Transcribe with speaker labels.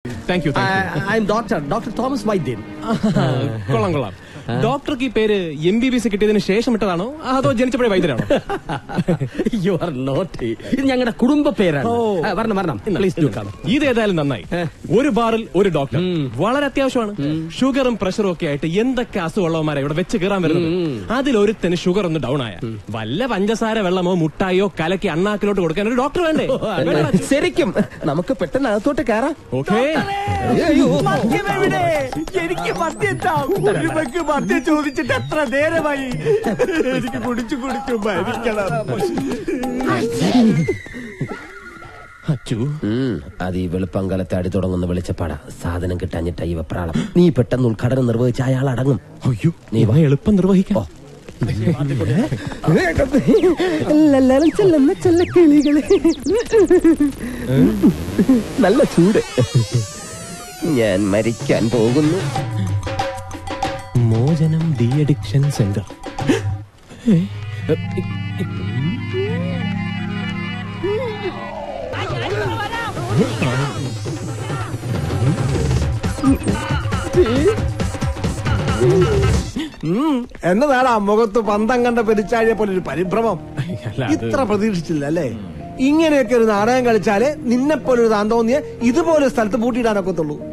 Speaker 1: Thank you
Speaker 2: I'm doctor doctor Thomas വൈദ്യൻ
Speaker 1: കൊള്ളാം കൊള്ളാം ഡോക്ടർക്ക് ഈ പേര് എം ബി ബി എസ് കിട്ടിയതിന് ശേഷം ഇട്ടതാണോ അതോ ജനിച്ചപ്പോഴേ വൈദ്യരാണോ
Speaker 2: യു ആർ നോട്ട് ഇത് ഞങ്ങളുടെ കുടുംബ പേരാണ്
Speaker 1: ഓ.
Speaker 2: ആ, വരണം വരണം പ്ലീസ് ഡു കം
Speaker 1: ഇത് ഏതായാലും നന്നായി ഒരു ബാറിൽ ഒരു ഡോക്ടർ വളരെ അത്യാവശ്യമാണ് ഷുഗറും പ്രഷറും ഒക്കെ ആയിട്ട് എന്തൊക്കെ അസുഖമുള്ളവന്മാരെ ഇവിടെ വെച്ച് കയറാൻ വരുന്നത് അതിലൊരുത്തന് ഷുഗർ ഒന്ന് ഡൗൺ ആയ വല്ല പഞ്ചസാര വെള്ളമോ മുട്ടായോ കലക്കി അണ്ണാക്കിലോട്ട് കൊടുക്കാൻ ഒരു ഡോക്ടർ വേണ്ടേ
Speaker 3: ശരിക്കും നമുക്ക് പെട്ടെന്ന് അകത്തോട്ട് കയറാം
Speaker 1: ഓക്കേ
Speaker 4: എനിക്ക് മദ്യം ഒരു പെക്ക് മദ്യം ചോദിച്ചിട്ട് എത്ര നേരമായി എനിക്ക് കുടിച്ചു കുടിച്ചു മരിക്കണം
Speaker 1: അച്ചു
Speaker 3: ഉം, അത് ഈ വെളുപ്പങ്കാലത്തെ അടി തുടങ്ങുന്ന വെളിച്ചപ്പാടാ സാധനം കിട്ടാഞ്ഞിട്ട ഈ വെപ്രാളം നീ പെട്ടെന്ന് ഉദ്ഘാടനം നിർവഹിച്ച അയാൾ അടങ്ങും
Speaker 1: അയ്യോ നീ വാ എളുപ്പം നിർവഹിക്കാം
Speaker 3: എല്ലാരും ചെല്ലുന്ന ചെല്ല കിളികളെ നല്ല ചൂട് ഞാൻ മരിക്കാൻ പോകുന്നു
Speaker 1: മോചനം ഡി അഡിക്ഷൻ സെന്റർ
Speaker 4: എന്നതാണ് ആ മുഖത്ത് പന്തം കണ്ട പെരിച്ചാഴിയെ പോലെ ഒരു പരിഭ്രമം
Speaker 1: അല്ല, അത്
Speaker 4: ഇത്ര പ്രതീക്ഷിച്ചില്ല അല്ലേ ഇങ്ങനെയൊക്കെ ഒരു നാടകം കളിച്ചാലേ നിന്നെ പോലെ ഒരു താൻ തോന്നിയ ഇതുപോലെ ഒരു സ്ഥലത്ത് പൂട്ടിയിടാനൊക്കത്തുള്ളൂ